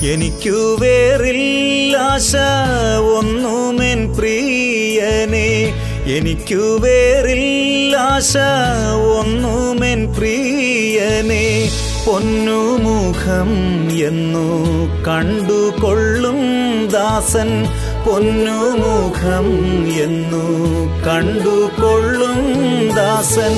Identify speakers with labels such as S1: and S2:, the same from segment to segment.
S1: എനിക്കു വേറില്ലാശ ഒന്നുമെൻ പ്രിയനെ എനിക്കു വേറില്ലാശ ഒന്നുമെൻ പ്രിയനെ പൊന്നുമുഖം എന്നു കണ്ടുകൊള്ളും ദാസൻ പൊന്നുമുഖം എന്നു കണ്ടുകൊള്ളും ദാസൻ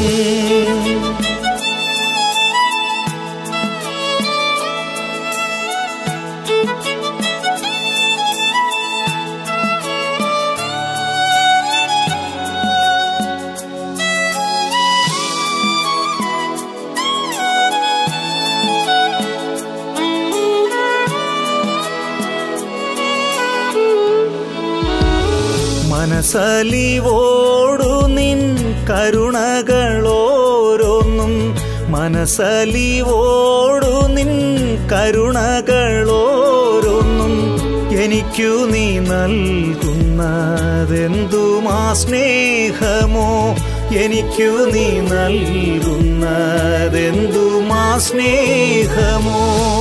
S1: മനസ്സലിവോടു നിൻ കരുണകളോരോന്നും മനസ്സലിവോടു നിൻ കരുണകളോരോന്നും എനിക്കു നീ നൽകുന്നതെന്തുമാ സ്നേഹമോ എനിക്കു നീ നൽകുന്നതെന്തുമാ സ്നേഹമോ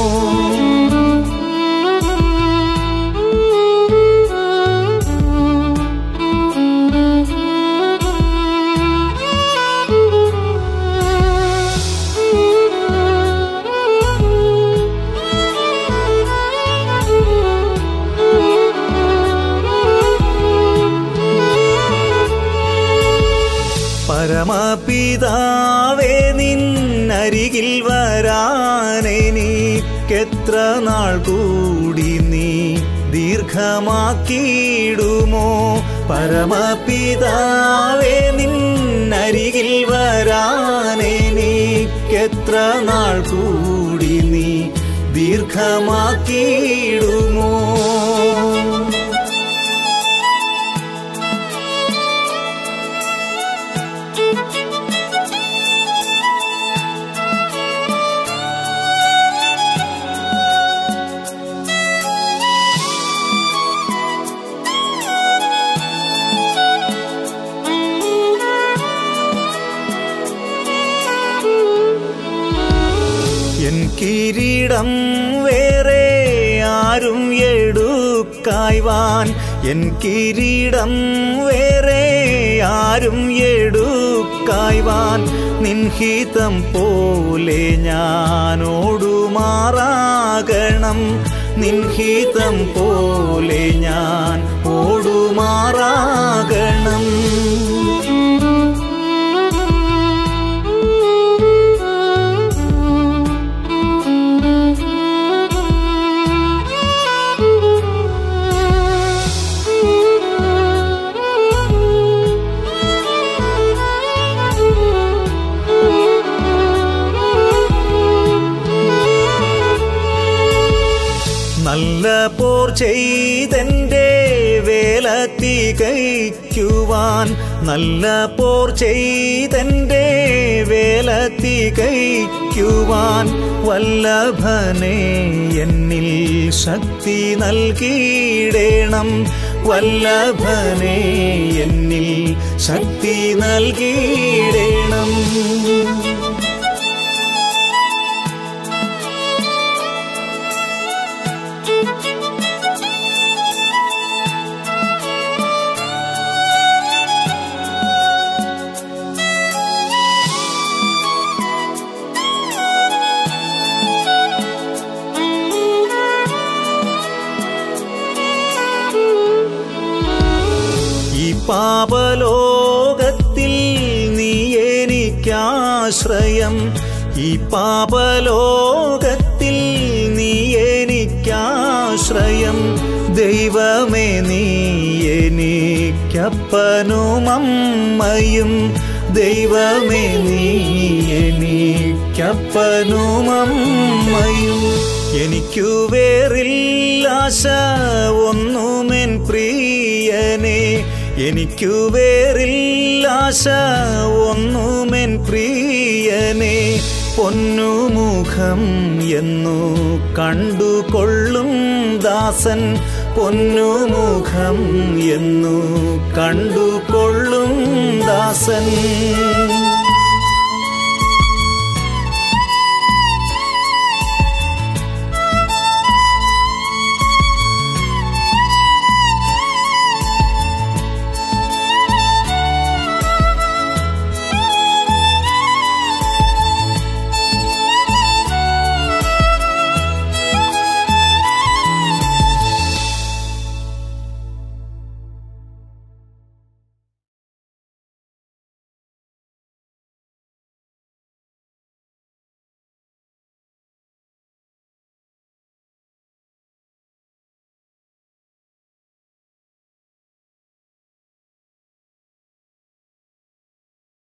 S1: പരമപിതാവേ നിന്നരികിൽ വരാനെനിക്കെത്ര നാൾ കൂടി നീ ദീർഘമാക്കിയിടുമോ പരമപിതാവേ നിന്നരികിൽ വരാനെനിക്കെത്ര നാൾ കൂടി നീ ദീർഘമാക്കിയിടുമോ എൻ കിരീടം വേറെ ആരും എടുക്കായ്വാൻ എൻ കിരീടം വേറെ ആരും എടുക്കായ്വാൻ നിൻഹിതം പോലെ ഞാനോടുമാറാകണം നിൻഹിതം പോലെ ഞാൻ ഓടുമാറാകണം നല്ല പോർ ചെയ്തെന്റെ വേല തികയ്ക്കുവാൻ നല്ല പോർ ചെയ്തെന്റെ വേല തികയ്ക്കുവാൻ വല്ലഭനെ എന്നിൽ ശക്തി നൽകിയിടേണം വല്ലഭനെ എന്നിൽ ശക്തി നൽകിയിടേണം ഈ പാപലോകത്തിൽ നീ എനിക്കാശ്രയം ഈ പാപലോകത്തിൽ നീ എനിക്കാശ്രയം ദൈവമേ നീ എനിക്കപ്പനും അമ്മയും ദൈവമേ നീ എനിക്കപ്പനും അമ്മയും എനിക്കു വേറില്ലാശ ഒന്നുമെൻ പ്രിയനെ എനിക്കു വേറില്ലാശ ഒന്നുമെൻ പ്രിയനെ പൊന്നുമുഖം എന്നു കണ്ടുകൊള്ളും ദാസൻ പൊന്നുമുഖം എന്നു കണ്ടുകൊള്ളും ദാസൻ